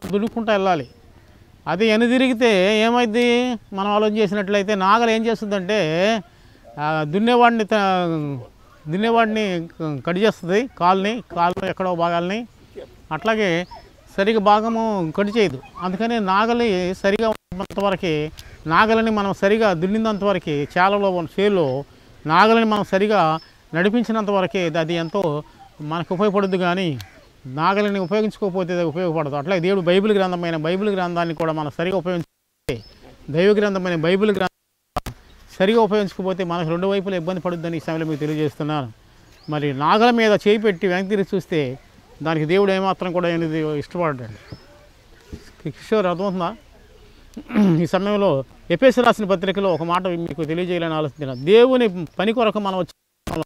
దున్నుకుంటూ వెళ్ళాలి అది ఎన్ని తిరిగితే ఏమైంది మనం ఆలోచన చేసినట్లయితే నాగలు ఏం చేస్తుందంటే ఆ, దున్నేవాడిని త- దున్నేవాడిని కట్ చేస్తుంది కాల్ని కాళ్ళు ఎక్కడో భాగాల్ని అట్లాగే సరిగా భాగము కట్ చేయదు అందుకని నాగలి సరిగా ఉన్నంతవరకు నాగలిని మనం సరిగా దున్నినంత వరకు చేలలో చేలో నాగలిని మనం సరిగా నడిపించినంత వరకే అది ఎంతో మనకు ఉపయోగపడుద్ది కానీ నాగలిని ఉపయోగించుకోకపోతే అది ఉపయోగపడదు అట్లా దేవుడు బైబిల్ గ్రంథమైన బైబిల్ గ్రంథాన్ని కూడా మనం సరిగా ఉపయోగించుకుంటే దైవ గ్రంథమైన బైబిల్ గ్రంథం సరిగా ఉపయోగించకపోతే మనకు రెండు వైపులా ఇబ్బంది పడుద్దని ఈ సమయంలో మీకు తెలియజేస్తున్నాను మరి నాగల మీద చేయి పెట్టి వెనక్కి తిరిగి చూస్తే దానికి దేవుడు ఏమాత్రం కూడా అనేది ఇష్టపడ్డాడు కిషోర్ అర్థమవుతుందా ఈ సమయంలో ఎపేసి రాసిన పత్రికలో ఒక మాట మీకు తెలియజేయాలని ఆలోచన దేవుని పని కొరకు మనం వచ్చి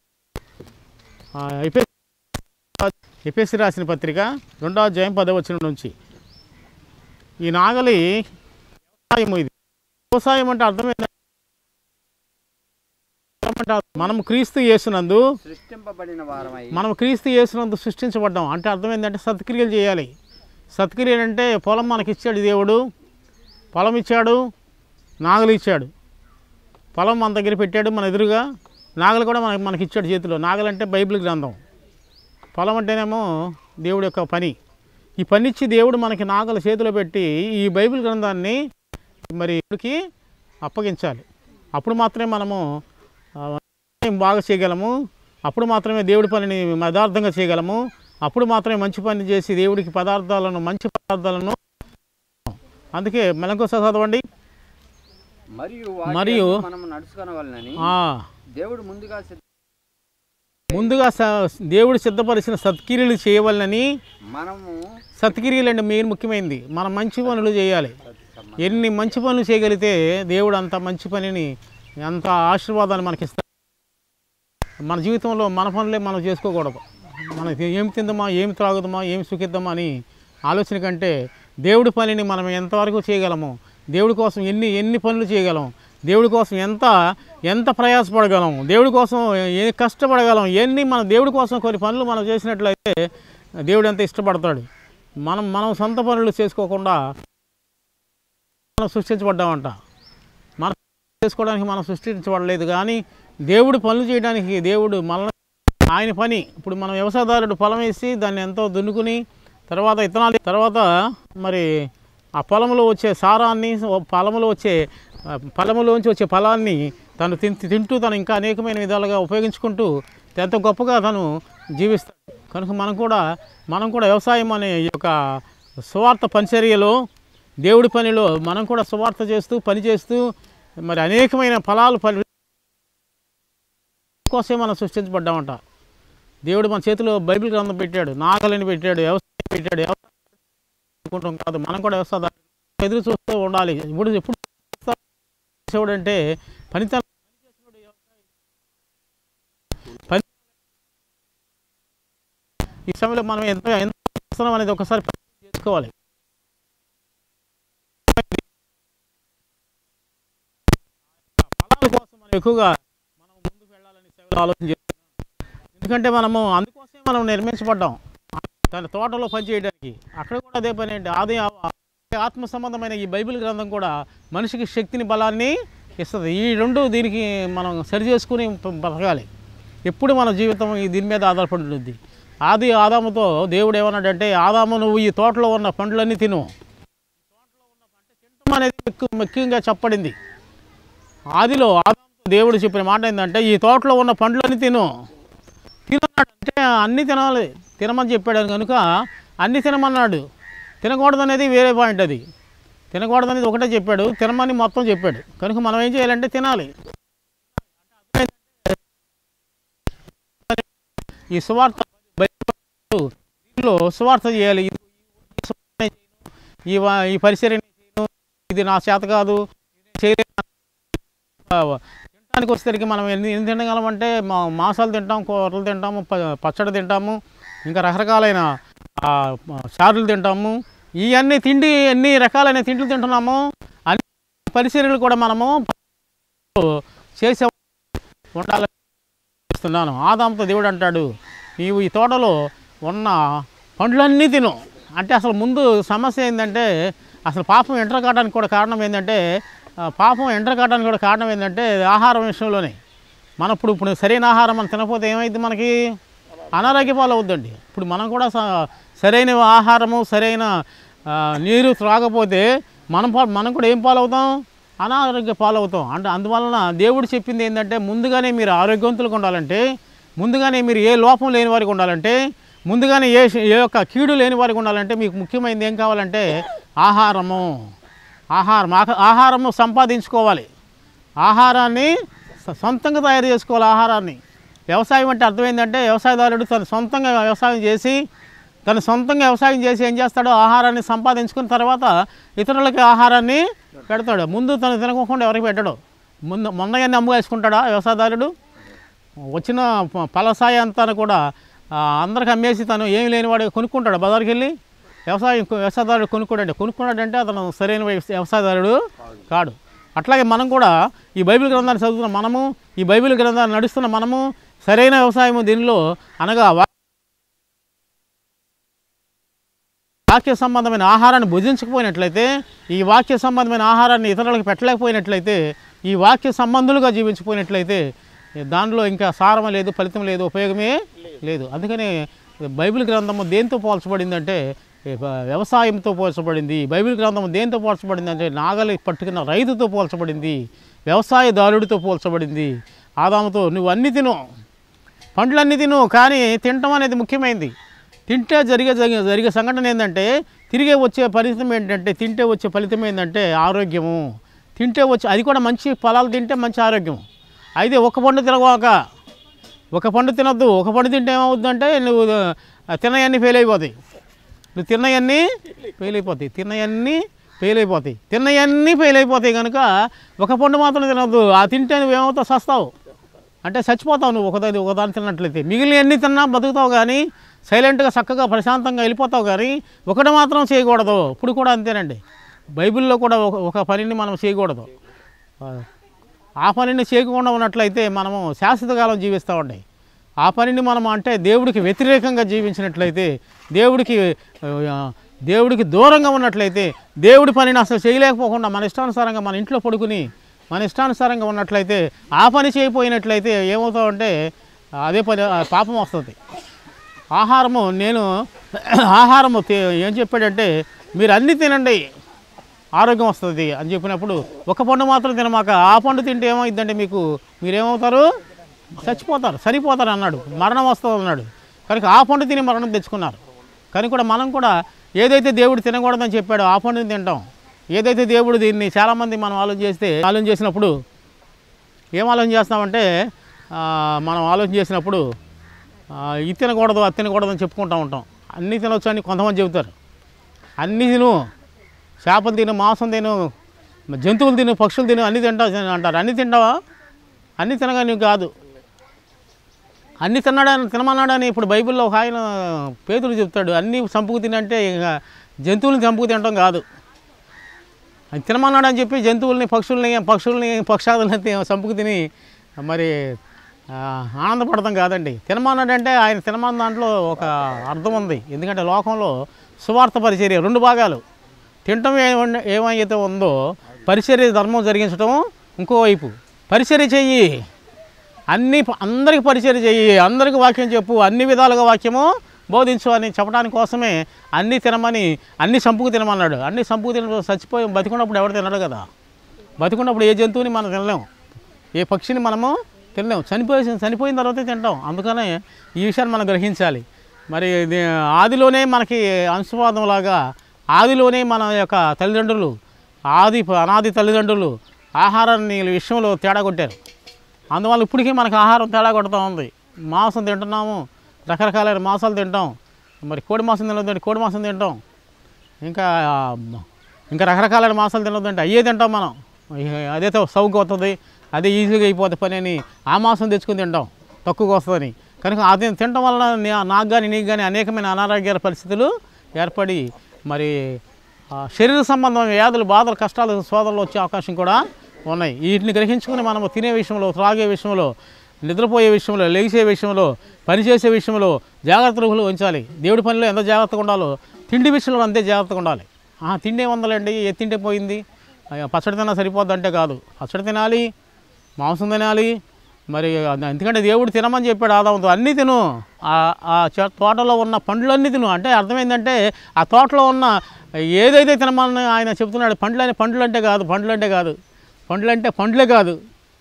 ఎపేసి ఎపేసి రాసిన పత్రిక రెండో అధ్యాయం పదవచనం నుంచి ఈ నాగలి వ్యవసాయం ఇది వ్యవసాయం అంటే అర్థం ఏంటంటే మనం క్రీస్తు యేసునందు సృష్టింపబడిన వారమై మనం క్రీస్తు యేసునందు సృష్టించబడ్డాం అంటే అర్థం ఏంటంటే సత్క్రియలు చేయాలి సత్క్రియలు అంటే పొలం మనకి ఇచ్చాడు దేవుడు పొలం ఇచ్చాడు నాగలు ఇచ్చాడు పొలం మన దగ్గర పెట్టాడు మన ఎదురుగా నాగలు కూడా మనకి మనకి ఇచ్చాడు చేతిలో నాగలు అంటే బైబిల్ గ్రంథం పొలం అంటేనేమో దేవుడి యొక్క పని ఈ పని ఇచ్చి దేవుడు మనకి నాగల చేతిలో పెట్టి ఈ బైబిల్ గ్రంథాన్ని మరి దేవుడికి అప్పగించాలి అప్పుడు మాత్రమే మనము ఆ, బాగా చేయగలము అప్పుడు మాత్రమే దేవుడి పనిని యథార్థంగా చేయగలము అప్పుడు మాత్రమే మంచి పని చేసి దేవుడికి పదార్థాలను మంచి పదార్థాలను అందుకే మెలంకోస చదవండి మరియు మరియు మనం నడుచుకోవాలని ఆ, దేవుడు ముందుగా సిద్ధ- ముందుగా స- దేవుడు సిద్ధపరిచిన సత్క్రియలు చేయవలనని మనము సత్క్రియలు అంటే మెయిన్ ముఖ్యమైనది మనం మంచి పనులు చేయాలి ఎన్ని మంచి పనులు చేయగలిగితే దేవుడు అంత మంచి పనిని అంత ఆశీర్వాదాన్ని మనకి ఇస్తాడు మన జీవితంలో మన పనులే మనం చేసుకోకూడదు మనం ఏం తిందామా ఏం త్రాగుదామా ఏం సుఖిద్దామా అని ఆలోచన కంటే దేవుడి పనిని మనం ఎంతవరకు చేయగలము దేవుడి కోసం ఎన్ని ఎన్ని పనులు చేయగలం దేవుడి కోసం ఎంత ఎంత ప్రయాసపడగలం దేవుడి కోసం ఏ కష్టపడగలం ఎన్ని మన దేవుడి కోసం కొన్ని పనులు మనం చేసినట్లయితే దేవుడు ఎంత ఇష్టపడతాడు మనం మనం సొంత పనులు చేసుకోకుండా మనం సృష్టించబడ్డామంట మనం చేసుకోవడానికి మనం సృష్టించబడలేదు కానీ దేవుడు పనులు చేయడానికి దేవుడు మన ఆయన పని ఇప్పుడు మనం వ్యవసాయదారుడు పొలం వేసి దాన్ని ఎంతో దున్నుకుని తర్వాత ఇత్తనాలు తర్వాత మరి ఆ పొలంలో వచ్చే సారాన్ని పొలంలో వచ్చే ఆ, పొలంలోంచి వచ్చే ఫలాన్ని తను తిన్ తింటూ తను ఇంకా అనేకమైన విధాలుగా ఉపయోగించుకుంటూ ఎంతో గొప్పగా తను జీవిస్తాడు కనుక మనం కూడా మనం కూడా వ్యవసాయం అనే ఈ యొక్క సువార్త పరిచర్యలో దేవుడి పనిలో మనం కూడా సువార్త చేస్తూ పని చేస్తూ మరి అనేకమైన ఫలాలు ఫలి కోసమే మనం సృష్టించబడ్డామంట దేవుడు మన చేతిలో బైబిల్ గ్రంథం పెట్టాడు నాగలని పెట్టాడు వ్యవసాయం పెట్టాడు వ్యవసాయం అనుకుంటాం కాదు మనం కూడా వ్యవసాయ ఎదురు చూస్తూ ఉండాలి ఇప్పుడు ఎప్పుడు చేసేవాడు అంటే పనితనం పని ఈ సమయంలో మనం ఎంత ఎంత చేస్తున్నాం అనేది ఒకసారి పరిశీలన చేసుకోవాలి ఫలాల కోసం మనం ఎక్కువగా మనం ముందుకు వెళ్ళాలని సేవలో ఆలోచన చేస్తున్నాం ఎందుకంటే మనము అందుకోసమే మనం నిర్మించబడ్డాం తన తోటలో పని చేయడానికి అక్కడ కూడా అదే పని ఏంటి ఆది ఆత్మ సంబంధమైన ఈ బైబిల్ గ్రంథం కూడా మనిషికి శక్తిని బలాన్ని ఇస్తుంది ఈ రెండు దీనికి మనం సరి చేసుకుని బ- బతకాలి ఎప్పుడు మన జీవితం ఈ దీని మీద ఆధారపడి ఉంటుంది ఆది ఆదాముతో దేవుడు ఏమన్నాడంటే ఆదాము నువ్వు ఈ తోటలో ఉన్న పండ్లన్నీ తిను తినడం అనేది ఎక్కువ ముఖ్యంగా చెప్పడింది ఆదిలో ఆదాముతో దేవుడు చెప్పిన మాట ఏంటంటే ఈ తోటలో ఉన్న పండ్లన్నీ తిను తినన్నాడు అంటే అన్నీ తినాలి తినమని చెప్పాడు కనుక అన్నీ తినమన్నాడు తినకూడదు అనేది వేరే పాయింట్ అది తినకూడదు అనేది ఒకటే చెప్పాడు తినమని మొత్తం చెప్పాడు కనుక మనం ఏం చేయాలంటే తినాలి ఈ సువార్త బైబిల్ దీనిలో సువార్త చేయాలి ఈ సువార్త చేయను, ఈ వా- ఈ పరిచర్య చేయను ఇది నా చేత కాదు ఇది చేయలేను తినడానికి వచ్చేసరికి మనం ఎన్ని ఎన్ని తినగలం అంటే మా మాంసాలు తింటాం కూరలు తింటాము ప- పచ్చడి తింటాము ఇంకా రకరకాలైన ఆ, చారులు తింటాము ఇవన్నీ తిండి ఎన్ని రకాలైన తిండ్లు తింటున్నాము అన్ని పరిచర్యలు కూడా మనము చేసే ఉండాలని చేస్తున్నాను ఆదాంతో దేవుడు అంటాడు నీవు ఈ తోటలో ఉన్న పండ్లన్నీ తిను అంటే అసలు ముందు సమస్య ఏంటంటే అసలు పాపం ఎంటర్ కావడానికి కూడా కారణం ఏంటంటే ఆ, పాపం ఎంటర్ కావడానికి కూడా కారణం ఏంటంటే ఆహారం విషయంలోనే మనం ఇప్పుడు ఇప్పుడు సరైన ఆహారం మనం తినకపోతే ఏమైంది మనకి అనారోగ్య పాలు అవుద్దండి ఇప్పుడు మనం కూడా స- సరైన ఆహారము సరైన ఆ, నీరు త్రాగపోతే మనం పా- మనం కూడా ఏం పాలవుతాం అనారోగ్య పాలవుతాం అంటే అందువలన దేవుడు చెప్పింది ఏంటంటే ముందుగానే మీరు ఆరోగ్యవంతులుగా ఉండాలంటే ముందుగానే మీరు ఏ లోపం లేని వారికి ఉండాలంటే ముందుగానే ఏ ఏ యొక్క కీడు లేని వారికి ఉండాలంటే మీకు ముఖ్యమైనది ఏం కావాలంటే ఆహారము ఆహారం ఆహ- ఆహారము సంపాదించుకోవాలి ఆహారాన్ని స- సొంతంగా తయారు చేసుకోవాలి ఆహారాన్ని వ్యవసాయం అంటే అర్థమైందంటే వ్యవసాయదారుడు తన సొంతంగా వ్యవసాయం చేసి తన సొంతంగా వ్యవసాయం చేసి ఏం చేస్తాడో ఆహారాన్ని సంపాదించుకున్న తర్వాత ఇతరులకి ఆహారాన్ని పెడతాడు ముందు తను తినకుండా ఎవరికి పెట్టడు ముందు మొన్నగానే అమ్ము వేసుకుంటాడా వ్యవసాయదారుడు వచ్చిన ప- ఫలసాయ అంతా కూడా ఆ, అందరికి అమ్మేసి తను ఏమి లేనివాడు కొనుక్కుంటాడు బజార్కి వెళ్ళి వ్యవసాయం వ్యవసాయదారుడు కొనుక్కోడండి కొనుక్కున్నాడంటే అతను సరైన వ్యవస- వ్యవసాయదారుడు కాడు అట్లాగే మనం కూడా ఈ బైబిల్ గ్రంథాన్ని చదువుతున్న మనము ఈ బైబిల్ గ్రంథాన్ని నడుస్తున్న మనము సరైన వ్యవసాయము దీనిలో అనగా వా- వాక్య సంబంధమైన ఆహారాన్ని భుజించకపోయినట్లయితే ఈ వాక్య సంబంధమైన ఆహారాన్ని ఇతరులకు పెట్టలేకపోయినట్లయితే ఈ వాక్య సంబంధులుగా జీవించిపోయినట్లయితే దానిలో ఇంకా సారం లేదు ఫలితం లేదు ఉపయోగమే లేదు అందుకనే బైబిల్ గ్రంథము దేంతో పోల్చబడిందంటే ఈ బ- వ్యవసాయంతో పోల్చబడింది బైబిల్ గ్రంథము దేంతో పోల్చబడింది అంటే నాగలి పట్టుకున్న రైతుతో పోల్చబడింది వ్యవసాయదారుడితో పోల్చబడింది ఆదాముతో నువ్వు అన్ని తిను పండ్లన్నీ తిను కానీ తినటం అనేది ముఖ్యమైనది తింటే జరిగే జరిగే జరిగే సంఘటన ఏంటంటే తిరిగే వచ్చే ఫలితం ఏంటంటే తింటే వచ్చే ఫలితం ఏంటంటే ఆరోగ్యము తింటే వచ్చే అది కూడా మంచి ఫలాలు తింటే మంచి ఆరోగ్యం అయితే ఒక పండు తినగాక ఒక పండు తినొద్దు ఒక పండు తింటే ఏమవుద్దంటే నువ్వు ఆ, తిన్నయన్నీ ఫెయిల్ అయిపోతాయి నువ్వు తిన్నయన్నీ ఫెయిల్ అయిపోతాయి తిన్నయన్నీ ఫెయిల్ అయిపోతాయి తిన్నయన్నీ ఫెయిల్ అయిపోతాయి కనుక ఒక పండు మాత్రం తినొద్దు ఆ తింటే నువ్వేమవుతావు సస్తావు అంటే చచ్చిపోతావు నువ్వు ఒకదాని ఒకదాని తిన్నట్లయితే మిగిలిన ఎన్ని తిన్నా బతుకుతావు కానీ సైలెంట్గా చక్కగా ప్రశాంతంగా వెళ్ళిపోతావు కానీ ఒకటి మాత్రం చేయకూడదు ఇప్పుడు కూడా అంతేనండి బైబిల్లో కూడా ఒక ఒక పనిని మనం చేయకూడదు ఆ పనిని చేయకుండా ఉన్నట్లయితే మనము శాశ్వత కాలం జీవిస్తామండి ఆ పనిని మనం అంటే దేవుడికి వ్యతిరేకంగా జీవించినట్లయితే దేవుడికి ఆ, దేవుడికి దూరంగా ఉన్నట్లయితే దేవుడి పనిని అసలు చేయలేకపోకుండా మన ఇష్టానుసారంగా మన ఇంట్లో పడుకుని మన ఇష్టానుసారంగా ఉన్నట్లయితే ఆ పని చేయకపోయినట్లయితే ఏమవుతామంటే అదే పని ఆ పాపం వస్తుంది ఆహారము నేను ఆహారము తి- ఏం చెప్పాడంటే మీరు అన్నీ తినండి ఆరోగ్యం వస్తుంది అని చెప్పినప్పుడు ఒక పండు మాత్రం తినమాక ఆ పండు తింటే ఏమైందంటే మీకు మీరేమవుతారు చచ్చిపోతారు సరిపోతారు అన్నాడు మరణం వస్తుంది అన్నాడు కనుక ఆ పండు తిని మరణం తెచ్చుకున్నారు కానీ కూడా మనం కూడా ఏదైతే దేవుడు తినకూడదని చెప్పాడో ఆ పండుని తింటాం ఏదైతే దేవుడు దీన్ని చాలామంది మనం ఆలోచన చేస్తే ఆలోచన చేసినప్పుడు ఏం ఆలోచన చేస్తామంటే ఆ, మనం ఆలోచన చేసినప్పుడు ఆ, ఇది తినకూడదు అది తినకూడదు అని చెప్పుకుంటూ ఉంటాం అన్నీ తినొచ్చు అని కొంతమంది చెబుతారు అన్నీ తిను చేపలు తిను మాంసం తిను జంతువులు తిను పక్షులు తిను అన్నీ తింటావు అంటారు అన్నీ తింటావా అన్నీ తినగా నీకు కాదు అన్ని తిన్నాడని తినమన్నాడని ఇప్పుడు బైబిల్లో ఒక ఆయన పేతులు చెప్తాడు అన్నీ చంపుకు తినంటే ఇక జంతువులను చంపుకు తినటం కాదు అది తినమన్నాడని చెప్పి జంతువుల్ని పక్షుల్ని పక్షుల్ని పక్షాదుల్ని తి- చంపుకు తిని మరి ఆ, ఆనందపడతాం కాదండి తినమన్నాడంటే ఆయన తినమన్న దాంట్లో ఒక అర్థం ఉంది ఎందుకంటే లోకంలో సువార్త పరిచర్య రెండు భాగాలు తినటం ఏమ- ఏమైతే ఉందో పరిచర్య ధర్మం జరిగించడం ఇంకోవైపు పరిచర్య చెయ్యి అన్ని అందరికి పరిచయం చెయ్యి అందరికి వాక్యం చెప్పు అన్ని విధాలుగా వాక్యము బోధించు అని చెప్పడానికి కోసమే అన్ని తినమని అన్ని సంపుకు తినమన్నాడు అన్ని సంపుకు తిన చచ్చిపోయి బతికున్నప్పుడు ఎవరు తినడు కదా బతికున్నప్పుడు ఏ జంతువుని మనం తినలేం ఏ పక్షిని మనము తినలేం చనిపోయి చనిపోయిన తర్వాతే తింటాం అందుకనే ఈ విషయాన్ని మనం గ్రహించాలి మరి ఇది ఆదిలోనే మనకి అంశవాదంలాగా ఆదిలోనే మన యొక్క తల్లిదండ్రులు ఆది అనాది తల్లిదండ్రులు ఆహారాన్ని విషయంలో తేడా కొట్టారు అందువల్ల ఇప్పటికీ మనకు ఆహారం తేడా కొడుతూ ఉంది మాంసం తింటున్నాము రకరకాలైన మాంసాలు తింటాం మరి కోడి మాంసం తినొద్దండి కోడి మాంసం తింటాం ఇంకా ఆ, ఇంకా రకరకాలైన మాంసాలు తినొద్దంటే అయ్యే తింటాం మనం ఇక అదైతే సౌకు వస్తుంది అదే ఈజీగా అయిపోతుంది పని అని ఆ మాంసం తెచ్చుకొని తింటాం తక్కువగా వస్తుందని కనుక అది తినటం వలన నే- నాకు కానీ నీకు కానీ అనేకమైన అనారోగ్య పరిస్థితులు ఏర్పడి మరి ఆ, శరీర సంబంధమైన వ్యాధులు బాధలు కష్టాలు సోదరులు వచ్చే అవకాశం కూడా ఉన్నాయి వీటిని గ్రహించుకుని మనము తినే విషయంలో త్రాగే విషయంలో నిద్రపోయే విషయంలో లేచే విషయంలో పనిచేసే విషయంలో జాగ్రత్తలు ఉంచాలి దేవుడి పనిలో ఎంత జాగ్రత్తగా ఉండాలో తిండి విషయంలో అంతే జాగ్రత్తగా ఉండాలి ఆ, తిండి ఏముందండి ఏ తింటే పోయింది అయ్యా, పచ్చడి తిన్నా సరిపోద్ది అంటే కాదు పచ్చడి తినాలి మాంసం తినాలి మరి అది- ఎందుకంటే దేవుడు తినమని చెప్పాడు ఆదాముతో అన్నీ తిను ఆ- ఆ చె- తోటలో ఉన్న పండ్లన్నీ తిను అంటే అర్థమైందంటే ఆ తోటలో ఉన్న ఏదైతే తినమని ఆయన చెప్తున్నాడు పండ్లు అని పండ్లు అంటే కాదు పండ్లు అంటే కాదు పండ్లు అంటే పండ్లే కాదు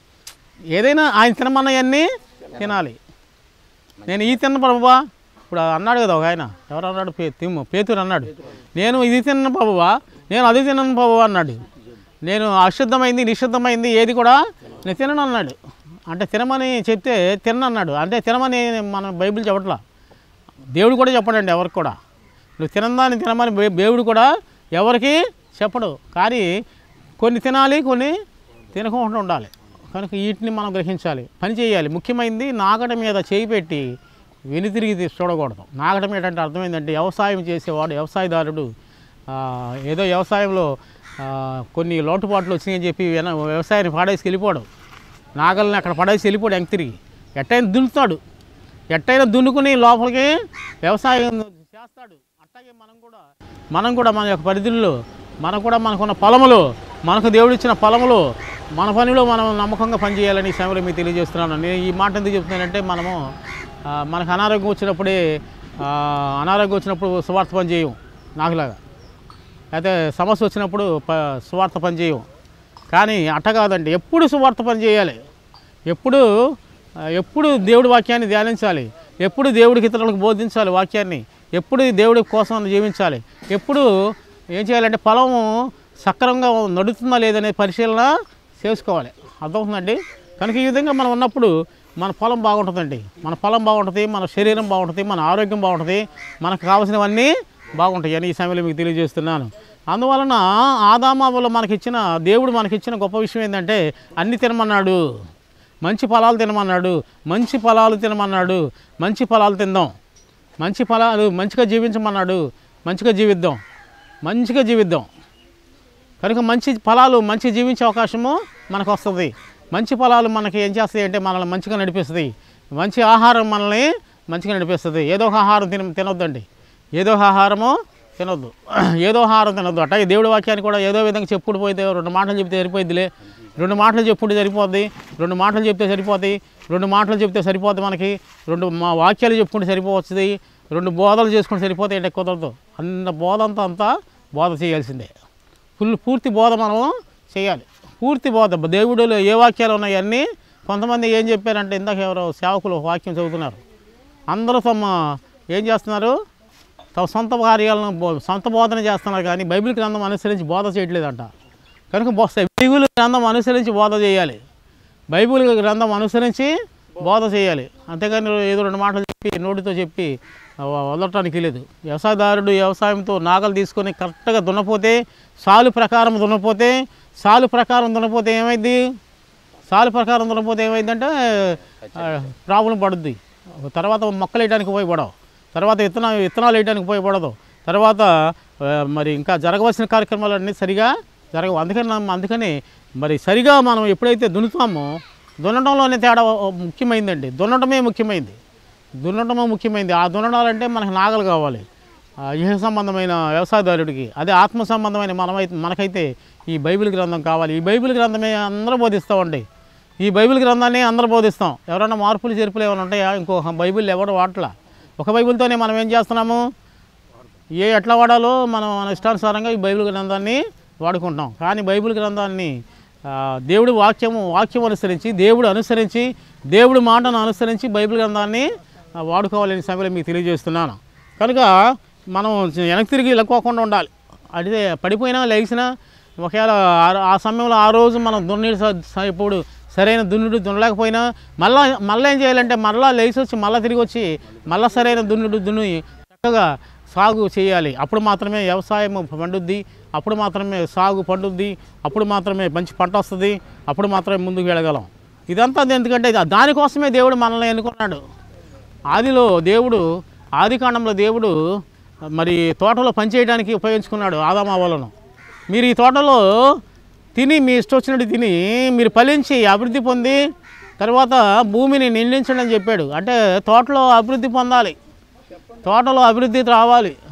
ఏదైనా ఆయన తినమన్నవన్నీ తినాలి నేను ఈ తిన్న ప్రభువా ఇప్పుడు అన్నాడు కదా ఒక ఆయన ఎవరు అన్నాడు పే తిమ్ము పేతురు అన్నాడు నేను ఇది తిన్న ప్రభువా నేను అది తినను ప్రభువా అన్నాడు నేను అశుద్ధమైంది నిషిద్ధమైంది ఏది కూడా నేను తినను అన్నాడు అంటే తినమని చెప్తే తినన్నాడు అంటే తినమని మన బైబిల్ చెప్పట్లా దేవుడు కూడా చెప్పడండి ఎవరికి కూడా నువ్వు తినదాన్ని తినమని బే- దేవుడు కూడా ఎవరికి చెప్పడు కానీ కొన్ని తినాలి కొన్ని తినకుండా ఉండాలి కనుక వీటిని మనం గ్రహించాలి పని చేయాలి ముఖ్యమైనది నాగట మీద చేయి పెట్టి వెనుతిరిగి తీ- చూడకూడదు నాగటం ఏంటంటే అర్థమైందంటే వ్యవసాయం చేసేవాడు వ్యవసాయదారుడు ఆ, ఏదో వ్యవసాయంలో ఆ, కొన్ని లోటుపాట్లు వచ్చినాయని చెప్పి వెన- వ్యవసాయాన్ని పాడేసి వెళ్ళిపోవడం నాగల్ని అక్కడ పడేసి వెళ్ళిపోడు ఎంక తిరిగి ఎట్టయినా దున్నుతాడు ఎట్టయినా దున్నుకుని లోపలికి వ్యవసాయం చేస్తాడు అట్లాగే మనం కూడా మనం కూడా మన యొక్క పరిధుల్లో మనం కూడా మనకున్న పొలములు మనకు దేవుడిచ్చిన పొలములు మన పనిలో మనం నమ్మకంగా పనిచేయాలని ఈ సమయంలో మీకు తెలియజేస్తున్నాను నేను ఈ మాట ఎందుకు చెప్తున్నానంటే మనము ఆ, మనకు అనారోగ్యం వచ్చినప్పుడే ఆ, అనారోగ్యం వచ్చినప్పుడు స్వార్థ పని చేయం నాకులాగా అయితే సమస్య వచ్చినప్పుడు ప సువార్త పని చేయం కానీ అట్ట కాదండి ఎప్పుడు సువార్త పని చేయాలి ఎప్పుడు ఆ, ఎప్పుడు దేవుడి వాక్యాన్ని ధ్యానించాలి ఎప్పుడు దేవుడికి ఇతరులకు బోధించాలి వాక్యాన్ని ఎప్పుడు దేవుడి కోసం జీవించాలి ఎప్పుడు ఏం చేయాలంటే పొలము సక్రమంగా నడుతుందా లేదనే పరిశీలన చేసుకోవాలి అర్థమవుతుందండి కనుక ఈ విధంగా మనం ఉన్నప్పుడు మన పొలం బాగుంటుందండి మన పొలం బాగుంటుంది మన శరీరం బాగుంటుంది మన ఆరోగ్యం బాగుంటుంది మనకు కావాల్సినవన్నీ బాగుంటాయి అని ఈ సమయంలో మీకు తెలియజేస్తున్నాను అందువలన ఆదామావులో మనకిచ్చిన దేవుడు మనకిచ్చిన గొప్ప విషయం ఏంటంటే అన్ని తినమన్నాడు మంచి ఫలాలు తినమన్నాడు మంచి ఫలాలు తినమన్నాడు మంచి ఫలాలు తిందాం మంచి ఫలాలు మంచిగా జీవించమన్నాడు మంచిగా జీవిద్దాం మంచిగా జీవిద్దాం కనుక మంచి ఫలాలు మంచి జీవించే అవకాశము మనకు వస్తుంది మంచి ఫలాలు మనకి ఏం చేస్తాయి అంటే మనల్ని మంచిగా నడిపిస్తుంది మంచి ఆహారం మనల్ని మంచిగా నడిపిస్తుంది ఏదో ఒక ఆహారం తిన తినొద్దండి ఏదో ఒక ఆహారము తినొద్దు ఏదో ఆహారం తినొద్దు అట్లాగే దేవుడి వాక్యాన్ని కూడా ఏదో విధంగా చెప్పుడు పోతే రెండు మాటలు చెప్తే సరిపోయిద్దిలే రెండు మాటలు చెప్పుకుంటే సరిపోద్ది రెండు మాటలు చెప్తే సరిపోతాయి రెండు మాటలు చెప్తే సరిపోద్ది మనకి రెండు మా వాక్యాలు చెప్పుకుంటే సరిపోవచ్చుది రెండు బోధలు చేసుకుంటే సరిపోతాయి అంటే కుదరదు అన్న బోధ అంతా అంతా బోధ చేయాల్సిందే ఫుల్ పూర్తి బోధ మనం చేయాలి పూర్తి బోధ దేవుడిలో ఏ వాక్యాలు ఉన్నాయి అన్నీ కొంతమంది ఏం చెప్పారంటే ఇందాక ఎవరో సేవకులు వాక్యం చదువుతున్నారు అందరూ తమ ఏం చేస్తున్నారు తమ సొంత కార్యాలను బో- సొంత బోధన చేస్తున్నారు కానీ బైబిల్ గ్రంథం అనుసరించి బోధ చేయట్లేదంట కనుక బో- బైబిల్ గ్రంథం అనుసరించి బోధ చేయాలి బైబిల్ గ్రంథం అనుసరించి బోధ చేయాలి అంతేగాని ఏదో రెండు మాటలు చెప్పి నోటితో చెప్పి వ- వదలటానికి లేదు వ్యవసాయదారుడు వ్యవసాయంతో నాగలు తీసుకొని కరెక్ట్గా దున్నపోతే సాలు ప్రకారం దున్నపోతే సాలు ప్రకారం దున్నపోతే ఏమైంది సాలు ప్రకారం దున్నపోతే ఏమైందంటే ప్రాబ్లం పడుద్ది తర్వాత మొక్కలు వేయడానికి ఉపయోగపడవు తర్వాత విత్తన విత్తనాలు వేయడానికి ఉపయోగపడదు తర్వాత ఆ, మరి ఇంకా జరగవలసిన కార్యక్రమాలన్నీ సరిగా జరగవు అందుకని నమ్మ- అందుకని మరి సరిగా మనం ఎప్పుడైతే దున్నుతామో దున్నడంలోనే తేడా ఓ- ముఖ్యమైందండి దున్నడమే ముఖ్యమైంది దున్నడమే ముఖ్యమైనది ఆ దున్నడాలంటే మనకు నాగలు కావాలి ఆ ఇహ సంబంధమైన వ్యవసాయదారుడికి అదే ఆత్మ సంబంధమైన మనమైతే మనకైతే ఈ బైబిల్ గ్రంథం కావాలి ఈ బైబిల్ గ్రంథమే అందరూ బోధిస్తామండి ఈ బైబిల్ గ్రంథాన్ని అందరూ బోధిస్తాం ఎవరైనా మార్పులు చేర్పులు ఏమైనా ఉంటాయా ఇంకొక బైబిల్ ఎవరు వాడట్లా ఒక బైబిల్తోనే మనం ఏం చేస్తున్నాము ఏ ఎట్లా వాడాలో మనం మన ఇష్టానుసారంగా ఈ బైబిల్ గ్రంథాన్ని వాడుకుంటాం కానీ బైబిల్ గ్రంథాన్ని ఆ, దేవుడి వాక్యము వాక్యం అనుసరించి దేవుడు అనుసరించి దేవుడి మాటను అనుసరించి బైబిల్ గ్రంథాన్ని ఆ, వాడుకోవాలని సమయంలో మీకు తెలియజేస్తున్నాను కనుక మనం వెనక్కి తిరిగి లెక్కోకుండా ఉండాలి అడితే పడిపోయినా లేచినా ఒకవేళ ఆ- ఆ సమయంలో ఆ రోజు మనం దున్ని ఇప్పుడు సరైన దున్నుడు దున్నలేకపోయినా మళ్ళా మళ్ళీ ఏం చేయాలంటే మళ్ళా లేచి వచ్చి మళ్ళీ తిరిగి వచ్చి మళ్ళీ సరైన దున్నుడు దున్ని చక్కగా సాగు చేయాలి అప్పుడు మాత్రమే వ్యవసాయం పండుద్ది అప్పుడు మాత్రమే సాగు పండుద్ది అప్పుడు మాత్రమే మంచి పంట వస్తుంది అప్పుడు మాత్రమే ముందుకు వెళ్ళగలం ఇదంతా ఎందుకంటే ఇది- దానికోసమే దేవుడు మనల్ని ఎన్నుకున్నాడు ఆదిలో దేవుడు ఆది కాండంలో దేవుడు మరి తోటలో పనిచేయడానికి ఉపయోగించుకున్నాడు ఆదామావలను మీరు ఈ తోటలో తిని మీ ఇష్టం వచ్చినట్టు తిని మీరు ఫలించి అభివృద్ధి పొంది తర్వాత భూమిని నిండించండి అని చెప్పాడు అంటే తోటలో అభివృద్ధి పొందాలి తోటలో అభివృద్ధి రావాలి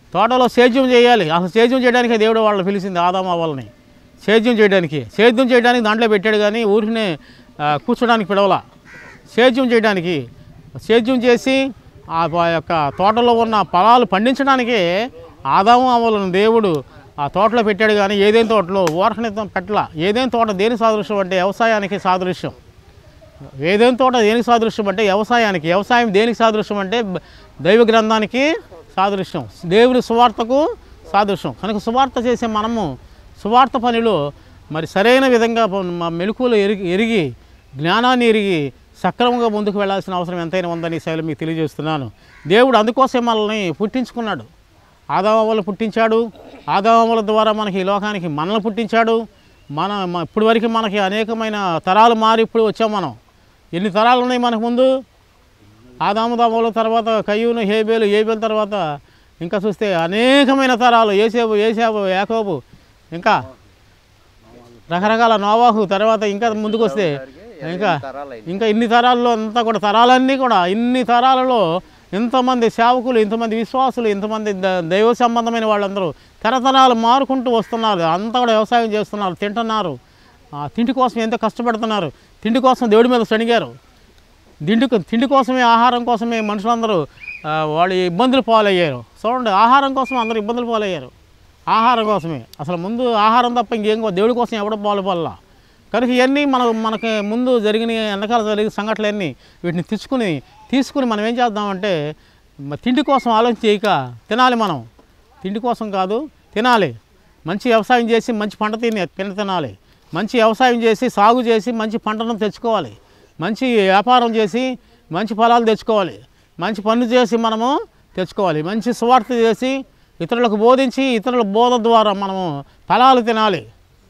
తోటలో సేద్యం చేయాలి అసలు సేద్యం చేయడానికి దేవుడు వాళ్ళని పిలిచింది ఆదామ వాళ్ళని సేద్యం చేయడానికి సేద్యం చేయడానికి దాంట్లో పెట్టాడు కానీ ఊరినే ఆ, కూర్చోడానికి పిలవలా సేద్యం చేయడానికి సేద్యం చేసి ఆ ప- యొక్క తోటలో ఉన్న పొలాలు పండించడానికి ఆదాము అవ్వాలని దేవుడు ఆ తోటలో పెట్టాడు కానీ ఏదైనా తోటలో ఊరకనితం పెట్టలా ఏదైనా తోట దేని సాదృశ్యం అంటే వ్యవసాయానికి సాదృశ్యం ఏదైనా తోట దేనికి సాదృశ్యం అంటే వ్యవసాయానికి వ్యవసాయం దేనికి సాదృశ్యం అంటే బ- దైవ గ్రంథానికి సాదృశ్యం దేవుని సువార్తకు సాదృశ్యం కనుక సువార్త చేసే మనము సువార్త పనిలో మరి సరైన విధంగా ప- మా మెలకువలు ఎరిగి ఎరిగి జ్ఞానాన్ని ఎరిగి సక్రమంగా ముందుకు వెళ్ళాల్సిన అవసరం ఎంతైనా ఉందని ఈ శైలి మీకు తెలియజేస్తున్నాను దేవుడు అందుకోసం మనల్ని పుట్టించుకున్నాడు ఆదామవలు పుట్టించాడు ఆదామవల ద్వారా మనకి ఈ లోకానికి మనల్ని పుట్టించాడు మన మ- ఇప్పుడు వరకు మనకి అనేకమైన తరాలు మారి ఇప్పుడు వచ్చాం మనం ఎన్ని తరాలు ఉన్నాయి మనకు ముందు ఆదాము దాముల తర్వాత కయ్యూను హేబేలు ఏబేలు తర్వాత ఇంకా చూస్తే అనేకమైన తరాలు ఏసేపు ఏసేపు యాకోబు ఇంకా రకరకాల నోవాహు తర్వాత ఇంకా ముందుకు వస్తే ఇంకా తరాలైంది ఇంకా ఇన్ని తరాల్లో అంతా కూడా తరాలన్నీ కూడా ఇన్ని తరాలలో ఇంతమంది సేవకులు ఇంతమంది విశ్వాసులు ఇంతమంది ద- దైవ సంబంధమైన వాళ్ళందరూ తరతరాలు మారుకుంటూ వస్తున్నారు అంతా కూడా వ్యవసాయం చేస్తున్నారు తింటున్నారు ఆ తిండి కోసం ఎంతో కష్టపడుతున్నారు తిండి కోసం దేవుడి మీద సణిగారు తిండి తిండి కోసమే ఆహారం కోసమే మనుషులందరూ ఆ, వాళ్ళు ఇబ్బందులు పాలయ్యారు చూడండి ఆహారం కోసం అందరూ ఇబ్బందులు పాలయ్యారు ఆహారం కోసమే అసలు ముందు ఆహారం తప్ప ఇంకేం కో- దేవుడి కోసం ఎవడో పాలు పడలా కనుక ఇవన్నీ మన మనకి ముందు జరిగిన వెనకాల జరిగిన సంఘటనలన్నీ వీటిని తెచ్చుకుని తీసుకుని మనం ఏం చేద్దామంటే మ- తిండి కోసం ఆలోచన చేయక తినాలి మనం తిండి కోసం కాదు తినాలి మంచి వ్యవసాయం చేసి మంచి పంట తిని తిన తినాలి మంచి వ్యవసాయం చేసి సాగు చేసి మంచి పంటను తెచ్చుకోవాలి మంచి వ్యాపారం చేసి మంచి ఫలాలు తెచ్చుకోవాలి మంచి పనులు చేసి మనము తెచ్చుకోవాలి మంచి సువార్త చేసి ఇతరులకు బోధించి ఇతరుల బోధ ద్వారా మనము ఫలాలు తినాలి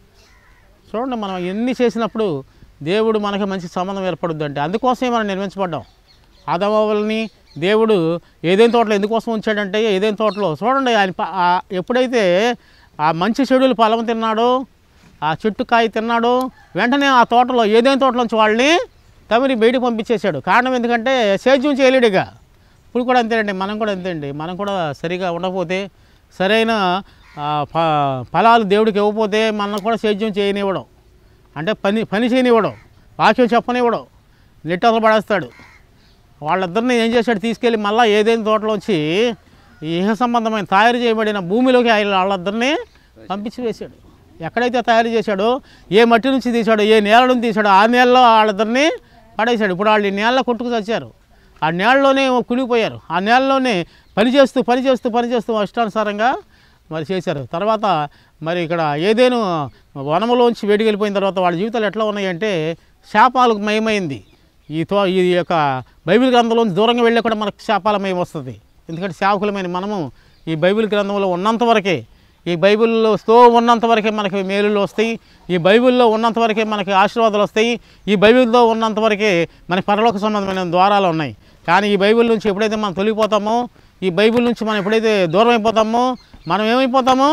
చూడండి మనం ఎన్ని చేసినప్పుడు దేవుడు మనకి మంచి సంబంధం ఏర్పడుద్ది అంటే అందుకోసమే మనం నిర్మించబడ్డాం ఆదమవల్ని దేవుడు ఏదైనా తోటలో ఎందుకోసం ఉంచాడంటే ఏదైనా తోటలో చూడండి ఆయన ప- ఆ ఎప్పుడైతే ఆ మంచి చెడులు ఫలం తిన్నాడో ఆ చెట్టు కాయ తిన్నాడో వెంటనే ఆ తోటలో ఏదైనా తోటలోంచి వాళ్ళని తమిరి బయటకు పంపించేశాడు కారణం ఎందుకంటే సేద్యం చేయలేడుగా ఇప్పుడు కూడా అంతేనండి మనం కూడా అంతే అండి మనం కూడా సరిగా ఉండకపోతే సరైన ఆ, ఫ- ఫలాలు దేవుడికి ఇవ్వకపోతే మనం కూడా సేద్యం చేయనివ్వడం అంటే పని పని చేయనివ్వడం వాక్యం చెప్పనివ్వడం నెట్టలు పడేస్తాడు వాళ్ళిద్దరిని ఏం చేశాడు తీసుకెళ్ళి మళ్ళీ ఏదైనా తోటలోంచి ఈ ఇహ సంబంధమైన తయారు చేయబడిన భూమిలోకి ఆయన వాళ్ళిద్దరిని పంపించి వేశాడు ఎక్కడైతే తయారు చేశాడో ఏ మట్టి నుంచి తీశాడో ఏ నేల నుంచి తీశాడో ఆ నేలలో వాళ్ళిద్దరిని పడేశాడు ఇప్పుడు వాళ్ళు ఈ నేలలో కొట్టుకు చచ్చారు ఆ నేలలోనే కులిపోయారు ఆ నేలలోనే పని చేస్తూ పని చేస్తూ పని చేస్తూ ఇష్టానుసారంగా మరి చేశారు తర్వాత మరి ఇక్కడ ఏదేను వనములోంచి వేడికి వెళ్ళిపోయిన తర్వాత వాళ్ళ జీవితాలు ఎట్లా ఉన్నాయంటే శాపాలకు మయమైంది ఈ తో ఈ యొక్క బైబిల్ గ్రంథంలోంచి దూరంగా వెళ్ళి కూడా మనకు శాపాలమయం వస్తుంది ఎందుకంటే సేవకులమైన మనము ఈ బైబిల్ గ్రంథంలో ఉన్నంత వరకే ఈ బైబిల్లో తో ఉన్నంత వరకే మనకి మేలులు వస్తాయి ఈ బైబిల్లో ఉన్నంత వరకే మనకి ఆశీర్వాదాలు వస్తాయి ఈ బైబిల్లో ఉన్నంత వరకే మనకి పరలోక సంబంధమైన ద్వారాలు ఉన్నాయి కానీ ఈ బైబిల్ నుంచి ఎప్పుడైతే మనం తొలగిపోతామో ఈ బైబిల్ నుంచి మనం ఎప్పుడైతే దూరం అయిపోతామో మనం ఏమైపోతామో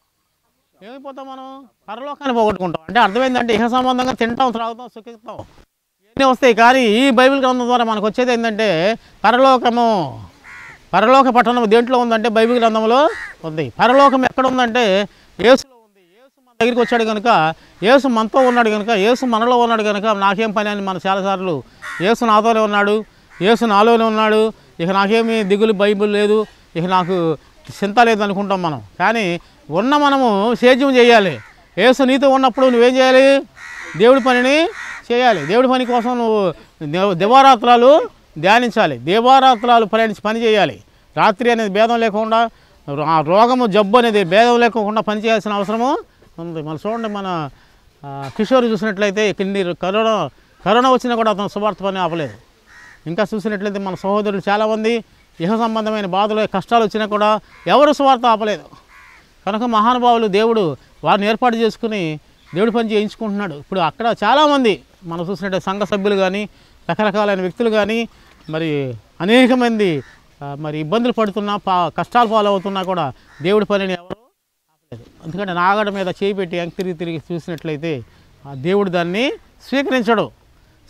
ఏమైపోతాం మనం పరలోకాన్ని పోగొట్టుకుంటాం అంటే అర్థమైందంటే ఇహ సంబంధంగా తింటాం త్రాగుతాం సుఖిస్తాం ఇవన్నీ వస్తాయి కానీ ఈ బైబిల్ గ్రంథం ద్వారా మనకు వచ్చేది ఏంటంటే పరలోకము పరలోక పట్టణం దేంట్లో ఉందంటే బైబిల్ గ్రంథంలో ఉంది పరలోకం ఎక్కడ ఉందంటే యేసులో ఉంది యేసు మన దగ్గరికి వచ్చాడు కనుక యేసు మనతో ఉన్నాడు కనుక యేసు మనలో ఉన్నాడు కనుక నాకేం పని అని మనం చాలాసార్లు యేసు నాతోనే ఉన్నాడు యేసు నాలోనే ఉన్నాడు ఇక నాకేమీ దిగులు బైబిల్ లేదు ఇక నాకు చింత లేదు అనుకుంటాం మనం కానీ ఉన్న మనము సేద్యం చేయాలి యేసు నీతో ఉన్నప్పుడు నువ్వేం చేయాలి దేవుడి పనిని చేయాలి దేవుడి పని కోసం నువ్వు దివ- దివారాత్రాలు ధ్యానించాలి దేవారాత్రాలు పని పని చేయాలి రాత్రి అనేది భేదం లేకుండా ఆ రోగము జబ్బు అనేది భేదం లేకుండా పని చేయాల్సిన అవసరము ఉంది మన చూడండి మన ఆ, కిషోర్ చూసినట్లయితే కిన్ని కరోనా కరోనా వచ్చినా కూడా అతను సువార్త పని ఆపలేదు ఇంకా చూసినట్లయితే మన సహోదరులు చాలామంది ఇహ సంబంధమైన బాధలు కష్టాలు వచ్చినా కూడా ఎవరు సువార్త ఆపలేదు కనుక మహానుభావులు దేవుడు వారిని ఏర్పాటు చేసుకుని దేవుడి పని చేయించుకుంటున్నాడు ఇప్పుడు అక్కడ చాలామంది మనం చూసినట్టు సంఘ సభ్యులు కానీ రకరకాలైన వ్యక్తులు కానీ మరి అనేక మంది ఆ, మరి ఇబ్బందులు పడుతున్నా పా కష్టాలు పాలవుతున్నా కూడా దేవుడి పనిని ఎవరు ఆపలేదు ఎందుకంటే నాగడ మీద చేయి పెట్టి వెనక్కి తిరిగి తిరిగి చూసినట్లయితే ఆ దేవుడు దాన్ని స్వీకరించడు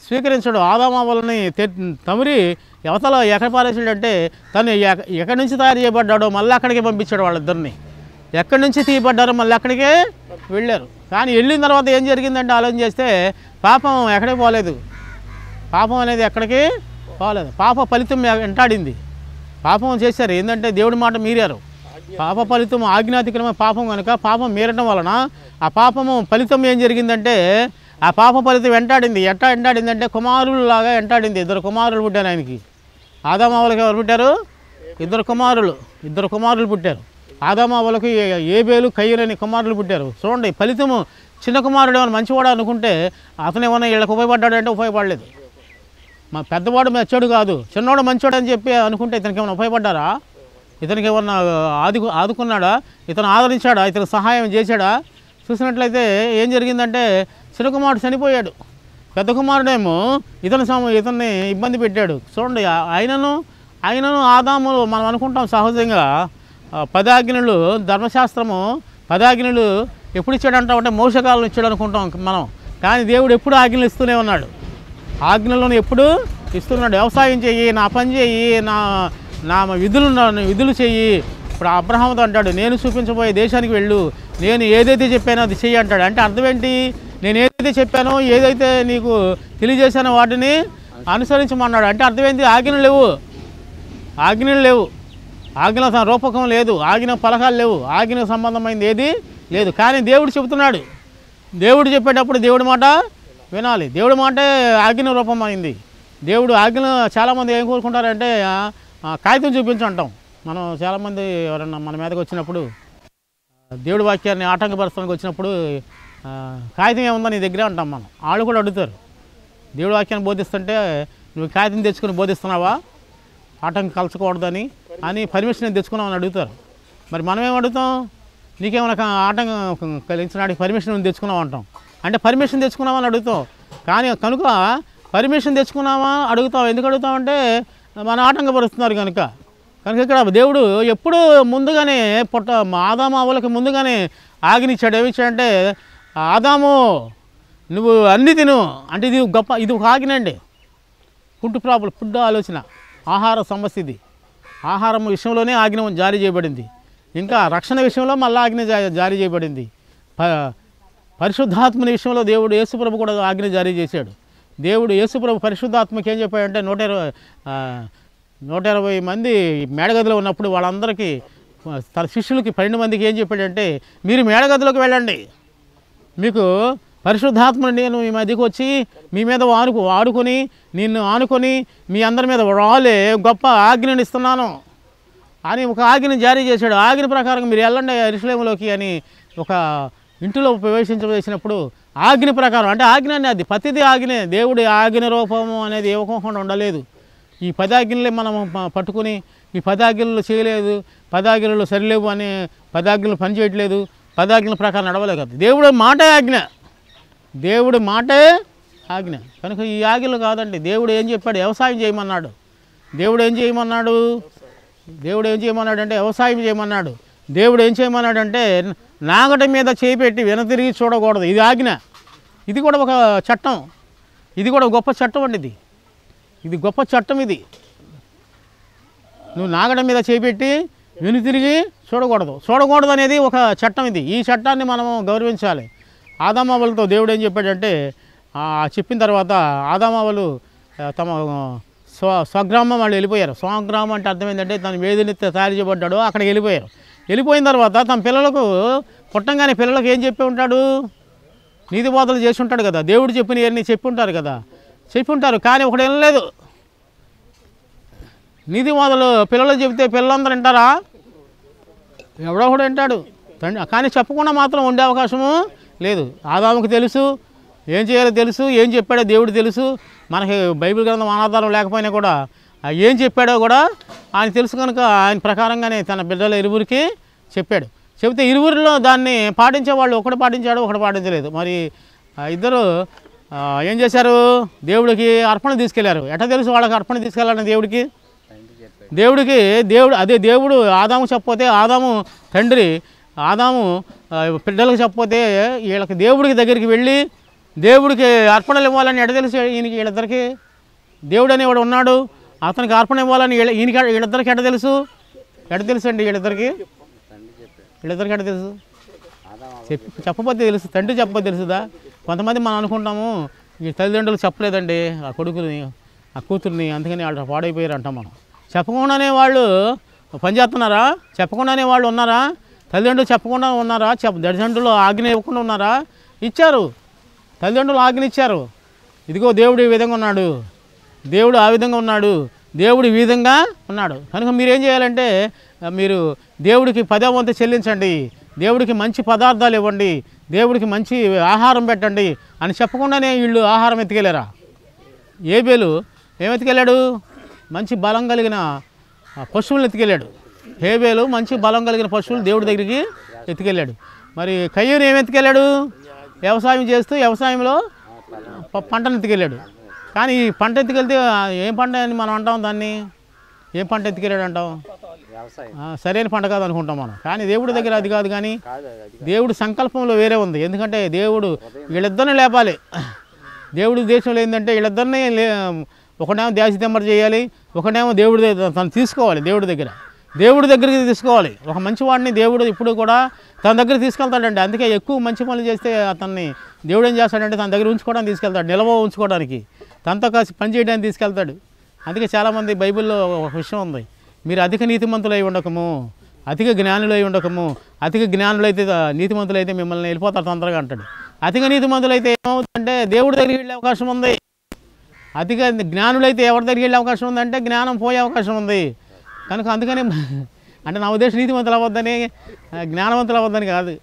స్వీకరించడు ఆదామావలని తమిరి యువతలో ఎక్కడ పారేసాడంటే తను ఎక- ఎక్కడి నుంచి తయారు చేయబడ్డాడో మళ్ళీ అక్కడికి పంపించాడు వాళ్ళిద్దరిని ఎక్కడి నుంచి తీయబడ్డారో మళ్ళీ అక్కడికే వెళ్ళారు కానీ వెళ్ళిన తర్వాత ఏం జరిగిందంటే ఆలోచన చేస్తే పాపం ఎక్కడికి పోలేదు పాపం అనేది ఎక్కడికి పోలేదు పాప ఫలితం వెంటాడింది పాపం చేశారు ఏంటంటే దేవుడి మాట మీరారు పాప ఫలితం ఆజ్ఞాతిక్రమ పాపం కనుక పాపం మీరటం వలన ఆ పాపము ఫలితం ఏం జరిగిందంటే ఆ పాప ఫలితం వెంటాడింది ఎట్టా వెంటాడిందంటే కుమారులాగా వెంటాడింది ఇద్దరు కుమారులు పుట్టారు ఆయనకి ఆదామావులకి ఎవరు పుట్టారు ఇద్దరు కుమారులు ఇద్దరు కుమారులు పుట్టారు ఆదామావులకి ఏబేలు కయ్యరని కుమారులు పుట్టారు చూడండి ఫలితము చిన్న కుమారుడు ఏమైనా మంచివాడు అనుకుంటే అతను ఏమైనా వీళ్ళకి ఉపయోగపడ్డాడు అంటే ఉపయోగపడలేదు మా పెద్దవాడు మెచ్చోడు కాదు చిన్నవాడు మంచోడు అని చెప్పి అనుకుంటే ఇతనికి ఏమైనా ఉపయోగపడ్డారా ఇతనికి ఏమన్నా ఆదుకు ఆదుకున్నాడా ఇతను ఆదరించాడా ఇతను సహాయం చేశాడా చూసినట్లయితే ఏం జరిగిందంటే చిన్న కుమారుడు చనిపోయాడు పెద్ద కుమారుడేమో ఇతను సమ ఇతన్ని ఇబ్బంది పెట్టాడు చూడండి ఆ- ఆయనను ఆయనను ఆదాములు మనం అనుకుంటాం సహజంగా ఆ, పదాజ్ఞలు ధర్మశాస్త్రము పదాజ్ఞలు ఎప్పుడు ఇచ్చాడంటాం అంటే మోసకాలం ఇచ్చాడు అనుకుంటాం మనం కానీ దేవుడు ఎప్పుడు ఆజ్ఞలు ఇస్తూనే ఉన్నాడు ఆజ్ఞలను ఎప్పుడు ఇస్తున్నాడు వ్యవసాయం చెయ్యి నా పని చెయ్యి నా నా విధులు నా విధులు చెయ్యి ఇప్పుడు అబ్రహాంతో అంటాడు నేను చూపించబోయే దేశానికి వెళ్ళు నేను ఏదైతే చెప్పానో అది చెయ్యి అంటాడు అంటే అర్థం ఏంటి నేను ఏదైతే చెప్పానో ఏదైతే నీకు తెలియజేశానో వాటిని అనుసరించమన్నాడు అంటే అర్థం ఏంటి ఆజ్ఞలు లేవు ఆజ్ఞలు లేవు ఆజ్ఞ తన రూపకం లేదు ఆజ్ఞ పలకాలు లేవు ఆజ్ఞ సంబంధమైంది ఏది లేదు కానీ దేవుడు చెబుతున్నాడు దేవుడు చెప్పేటప్పుడు దేవుడి మాట వినాలి దేవుడి మాటే ఆజ్ఞ రూపమైంది దేవుడు ఆజ్ఞ చాలామంది ఏం కోరుకుంటారంటే ఆ, ఆ, కాగితం చూపించు అంటాం మనం చాలామంది ఎవరన్నా మన మీదకి వచ్చినప్పుడు ఆ, దేవుడి వాక్యాన్ని ఆటంకపరచడానికి వచ్చినప్పుడు ఆ, కాగితం ఏముందా నీ దగ్గర అంటాం మనం వాళ్ళు కూడా అడుగుతారు దేవుడి వాక్యాన్ని బోధిస్తుంటే నువ్వు కాగితం తెచ్చుకుని బోధిస్తున్నావా ఆటంకం కలచకూడదని అని పర్మిషన్ తెచ్చుకున్నామని అడుగుతారు మరి మనం ఏం అడుగుతాం నీకేమైనా కా- ఆటంకం కలిగించడానికి పర్మిషన్ తెచ్చుకున్నావు అంటాం అంటే పర్మిషన్ తెచ్చుకున్నామని అడుగుతాం కానీ కనుక పర్మిషన్ తెచ్చుకున్నామా అడుగుతాం ఎందుకు అడుగుతామంటే మన ఆటంకపరుస్తున్నారు కనుక కనుక ఇక్కడ దేవుడు ఎప్పుడు ముందుగానే పుట్ట ఆదామావులకి ముందుగానే ఆజ్ఞిచ్చాడు ఏమిచ్చాడంటే ఆదాము నువ్వు అన్నీ తిను అంటే ఇది గొప్ప ఇది ఒక ఆజ్ఞ అండి ఫుడ్ ప్రాబ్లం ఫుడ్ ఆలోచన ఆహార సమస్య ఇది ఆహారం విషయంలోనే ఆజ్ఞ జారీ చేయబడింది ఇంకా రక్షణ విషయంలో మళ్ళీ ఆజ్ఞ జా- జారీ చేయబడింది ప పరిశుద్ధాత్మని విషయంలో దేవుడు యేసుప్రభు కూడా ఆజ్ఞ జారీ చేశాడు దేవుడు యేసుప్రభు పరిశుద్ధాత్మకి ఏం చెప్పాడంటే నూట ఇరవై ఆ, నూట ఇరవై మంది మేడగదిలో ఉన్నప్పుడు వాళ్ళందరికీ ఆ, తన శిష్యులకి పన్నెండు మందికి ఏం చెప్పాడంటే మీరు మేడగదిలోకి వెళ్ళండి మీకు పరిశుద్ధాత్మను నేను మీ మధ్యకు వచ్చి మీ మీద ఆనుకు ఆడుకొని నిన్ను ఆనుకొని మీ అందరి మీద రాలే గొప్ప ఆజ్ఞను ఇస్తున్నాను అని ఒక ఆజ్ఞను జారీ చేశాడు ఆజ్ఞ ప్రకారం మీరు వెళ్ళండి ఎరుసలేములోకి అని ఒక ఇంటిలో ప్రవేశించవేసినప్పుడు ఆజ్ఞ ప్రకారం అంటే ఆజ్ఞ అనేది అది ప్రతిదీ ఆజ్ఞే దేవుడి ఆజ్ఞ రూపము అనేది ఇవ్వకుండా ఉండలేదు ఈ పదాజ్ఞలే మనం ప- పట్టుకుని ఈ పదాజ్ఞలు చేయలేదు పదాజ్ఞలు సరిలేవు అని పదాజ్ఞలు పనిచేయట్లేదు పదాజ్ఞల ప్రకారం నడవలేదు కదా దేవుడు మాటే ఆజ్ఞ దేవుడి మాటే ఆజ్ఞ కనుక ఈ ఆజ్ఞలు కాదండి దేవుడు ఏం చెప్పాడు వ్యవసాయం చేయమన్నాడు దేవుడు ఏం చేయమన్నాడు దేవుడు ఏం చేయమన్నాడు అంటే వ్యవసాయం చేయమన్నాడు దేవుడు ఏం చేయమన్నాడు అంటే నాగటి మీద చేయి పెట్టి వెనతిరిగి చూడకూడదు ఇది ఆజ్ఞ ఇది కూడా ఒక చట్టం ఇది కూడా గొప్ప చట్టం అండి ఇది ఇది గొప్ప చట్టం ఇది నువ్వు నాగడం మీద చేపెట్టి వెనుతిరిగి చూడకూడదు చూడకూడదు అనేది ఒక చట్టం ఇది ఈ చట్టాన్ని మనం గౌరవించాలి ఆదామావలతో దేవుడు ఏం చెప్పాడంటే ఆ చెప్పిన తర్వాత ఆదామావలు ఆ, తమ స్వ స్వగ్రామం వాళ్ళు వెళ్ళిపోయారు స్వగ్రామం అంటే అర్థం ఏంటంటే తను వేదిని తయారు చేయబడ్డాడో అక్కడికి వెళ్ళిపోయారు వెళ్ళిపోయిన తర్వాత తన పిల్లలకు పుట్టంగానే పిల్లలకు ఏం చెప్పి ఉంటాడు నీతి బోధలు చేసి ఉంటాడు కదా దేవుడు చెప్పినవన్నీ చెప్పి ఉంటారు కదా చెప్పి ఉంటారు కానీ ఒకడు వినలేదు నీతి బోధలు పిల్లలు చెబితే పిల్లలందరూ వింటారా ఎవడో ఒకడు వింటాడు తండ్రి కానీ చెప్పకుండా మాత్రం ఉండే అవకాశము లేదు ఆదాముకు తెలుసు ఏం చేయాలో తెలుసు ఏం చెప్పాడో దేవుడు తెలుసు మనకి బైబిల్ గ్రంథం అనాధారం లేకపోయినా కూడా ఆ ఏం చెప్పాడో కూడా ఆయన తెలుసు కనుక ఆయన ప్రకారంగానే తన బిడ్డల ఇరువురికి చెప్పాడు చెబితే ఇరువురిలో దాన్ని పాటించే వాళ్ళు ఒకడు పాటించాడు ఒకడు పాటించలేదు మరి ఆ ఇద్దరు ఆ, ఏం చేశారు దేవుడికి అర్పణ తీసుకెళ్లారు ఎట్లా తెలుసు వాళ్ళకి అర్పణ తీసుకెళ్ళాలని దేవుడికి తండ్రి చెప్పాడు దేవుడికి దేవుడు అదే దేవుడు ఆదాము చెప్పపోతే ఆదాము తండ్రి ఆదాము ఆ, బిడ్డలకు చెప్పపోతే వీళ్ళకి దేవుడికి దగ్గరికి వెళ్ళి దేవుడికి అర్పణలు ఇవ్వాలని ఎడ తెలుసు ఈయనకి వీళ్ళిద్దరికి దేవుడు అనేవాడు ఉన్నాడు అతనికి అర్పణ ఇవ్వాలని వీళ్ళ- ఈయనకి వీళ్ళిద్దరికి ఎడ తెలుసు ఎడ తెలుసు అండి వీళ్ళిద్దరికి తండ్రి చెప్పాడు వీళ్ళిద్దరికి ఎడ తెలుసు ఆదాం చెప్పి చెప్పకపోతే తెలుసు తండ్రి చెప్పకపోతే తెలుసుదా కొంతమంది మనం అనుకుంటాము ఈ తల్లిదండ్రులు చెప్పలేదండి ఆ కొడుకుని ఆ కూతుర్ని అందుకని వాళ్ళు పాడైపోయారు అంటాం మనం చెప్పకుండానే వాళ్ళు పనిచేస్తున్నారా చెప్పకుండానే వాళ్ళు ఉన్నారా తల్లిదండ్రులు చెప్పకుండా ఉన్నారా చెప్ప తల్లిదండ్రులు ఆజ్ఞ ఇవ్వకుండా ఉన్నారా ఇచ్చారు తల్లిదండ్రులు ఆజ్ఞ ఇచ్చారు ఇదిగో దేవుడు ఈ విధంగా ఉన్నాడు దేవుడు ఆ విధంగా ఉన్నాడు దేవుడు ఈ విధంగా ఉన్నాడు కనుక మీరు ఏం చేయాలంటే ఆ, మీరు దేవుడికి పదో వంతు చెల్లించండి దేవుడికి మంచి పదార్థాలు ఇవ్వండి దేవుడికి మంచి ఆహారం పెట్టండి అని చెప్పకుండానే వీళ్ళు ఆహారం ఎత్తుకెళ్ళారా ఏబేలు ఏం ఎత్తుకెళ్ళాడు మంచి బలం కలిగిన ఆ, పశువులను ఎత్తుకెళ్ళాడు హేబేలు మంచి బలం కలిగిన పశువులు దేవుడి దగ్గరికి ఎత్తుకెళ్ళాడు మరి కయ్యూరు ఏం ఎత్తుకెళ్ళాడు వ్యవసాయం చేస్తూ వ్యవసాయంలో ప- పంటను ఎత్తుకెళ్ళాడు కానీ ఈ పంట ఎత్తుకెళ్తే ఆ, ఏం పంట అని మనం అంటాం దాన్ని ఏం పంట ఎత్తుకెళ్ళాడు అంటాం వ్యవసాయం ఆ, సరైన పంట కాదు అనుకుంటాం మనం కానీ దేవుడి దగ్గర అది కాదు కానీ కాదు అది అది దేవుడి సంకల్పంలో వేరే ఉంది ఎందుకంటే దేవుడు వీళ్ళిద్దరిని లేపాలి దేవుడి దేశంలో ఏంటంటే వీళ్ళిద్దరిని లే ఒకనేమో దేశ దిమ్మర చేయాలి ఒకనేమో దేవుడి దగ్గర తను తీసుకోవాలి దేవుడి దగ్గర దేవుడి దగ్గరికి తీసుకోవాలి ఒక మంచివాడిని దేవుడు ఇప్పుడు కూడా తన దగ్గర తీసుకెళ్తాడండి అందుకే ఎక్కువ మంచి పనులు చేస్తే అతన్ని దేవుడు ఏం చేస్తాడంటే తన దగ్గర ఉంచుకోవడానికి తీసుకెళ్తాడు నిల్వ ఉంచుకోవడానికి తనతో కలిసి పని చేయడానికి తీసుకెళ్తాడు అందుకే చాలామంది బైబిల్లో ఒక విషయం ఉంది మీరు అధిక నీతిమంతులై ఉండకము అధిక జ్ఞానులై ఉండకము అధిక జ్ఞానులైతే నీతిమంతులైతే మిమ్మల్ని వెళ్ళిపోతారు తొందరగా అంటాడు అధిక నీతిమంతులైతే ఏమవుతుందంటే దేవుడి దగ్గరికి వెళ్ళే అవకాశం ఉంది అధిక జ్ఞానులైతే ఎవరి దగ్గరికి వెళ్ళే అవకాశం ఉందంటే జ్ఞానం పోయే అవకాశం ఉంది కనుక అందుకని అంటే నా ఉద్దేశం నీతిమంతులు అవ్వద్దని ఆ, జ్ఞానవంతులు అవ్వద్దని కాదు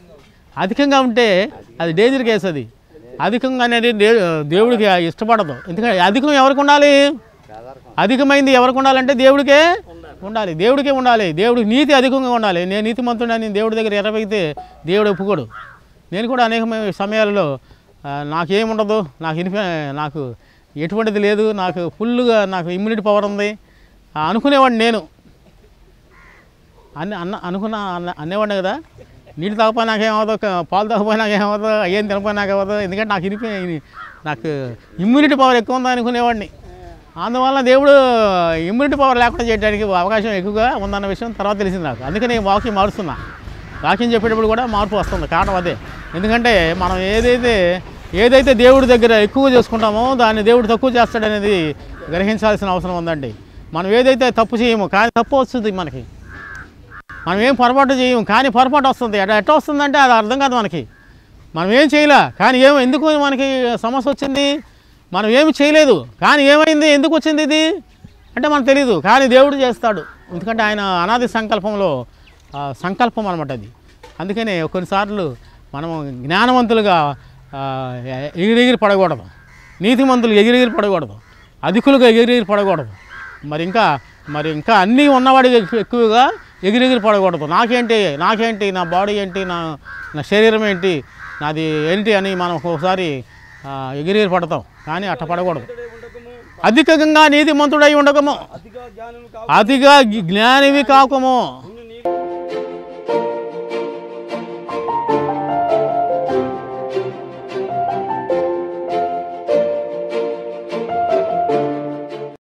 అధికంగా ఉంటే అది డేంజర్ కేసు అది అధికంగా అనేది దే- దేవుడికి ఇష్టపడదు ఎందుకంటే అధికం ఎవరికి ఉండాలి పేదరికం అధికమైంది ఎవరికి ఉండాలంటే దేవుడికే ఉండాలి దేవుడికే ఉండాలి దేవుడికి నీతి అధికంగా ఉండాలి నేను నీతిమంతుడని దేవుడి దగ్గర ఎరవైతే దేవుడు ఒప్పుకోడు నేను కూడా అనేక సమయాలలో ఆ, నాకేముండదు నాకు ఇన్ఫె నాకు ఎటువంటిది లేదు నాకు ఫుల్గా నాకు ఇమ్యూనిటీ పవర్ ఉంది ఆ, అనుకునేవాడిని నేను అన్న అన్న అనుకున్న అన్న అనేవాడిని కదా నీళ్ళు తాగపోయి నాకేమవుతుందో క- పాలు తాగపోయి నాకేమవుతుందో ఏం తినపోయి నాకేమవుతుందో ఎందుకంటే నాకు ఇనిపి నాకు ఇమ్యూనిటీ పవర్ ఎక్కువ ఉందా అనుకునేవాడిని అందువల్ల దేవుడు ఇమ్యూనిటీ పవర్ లేకుండా చేయడానికి అవకాశం ఎక్కువగా ఉందన్న విషయం తర్వాత తెలిసింది నాకు అందుకని వాకింగ్ మారుస్తున్నా వాకింగ్ చెప్పేటప్పుడు కూడా మార్పు వస్తుంది కారణం అదే ఎందుకంటే మనం ఏదైతే ఏదైతే దేవుడి దగ్గర ఎక్కువ చేసుకుంటామో దాన్ని దేవుడు తక్కువ చేస్తాడనేది గ్రహించాల్సిన అవసరం ఉందండి మనం ఏదైతే తప్పు చేయమో కానీ తప్పు వస్తుంది మనకి మనం ఏం పొరపాటు చేయం కానీ పొరపాటు వస్తుంది ఎట ఎట్ట వస్తుందంటే అది అర్థం కాదు మనకి మనం ఏం చేయలే కానీ ఏం ఎందుకు మనకి సమస్య వచ్చింది మనం ఏమి చేయలేదు కానీ ఏమైంది ఎందుకు వచ్చింది ఇది అంటే మనకు తెలియదు కానీ దేవుడు చేస్తాడు ఎందుకంటే ఆయన అనాది సంకల్పంలో ఆ, సంకల్పం అనమాట అది అందుకనే కొన్నిసార్లు మనం జ్ఞానవంతులుగా ఆ, ఎగిరెగిరి పడకూడదు నీతిమంతులు ఎగిరెగిరి పడకూడదు అధికులుగా ఎగిరెగిరి పడకూడదు మరి ఇంకా మరి ఇంకా అన్నీ ఉన్నవాడికి ఎక్కు- ఎక్కువగా ఎగిరెగిరి పడకూడదు నాకేంటి నాకేంటి నా బాడీ ఏంటి నా నా శరీరం ఏంటి నాది ఏంటి అని మనం ఒక్కొక్కసారి ఆ, ఎగిరెగిరి పడతాం కానీ అట్ట పడకూడదు అధికంగా నీతిమంతుడై ఉండకము అతిగా జ్ఞానివి కాకము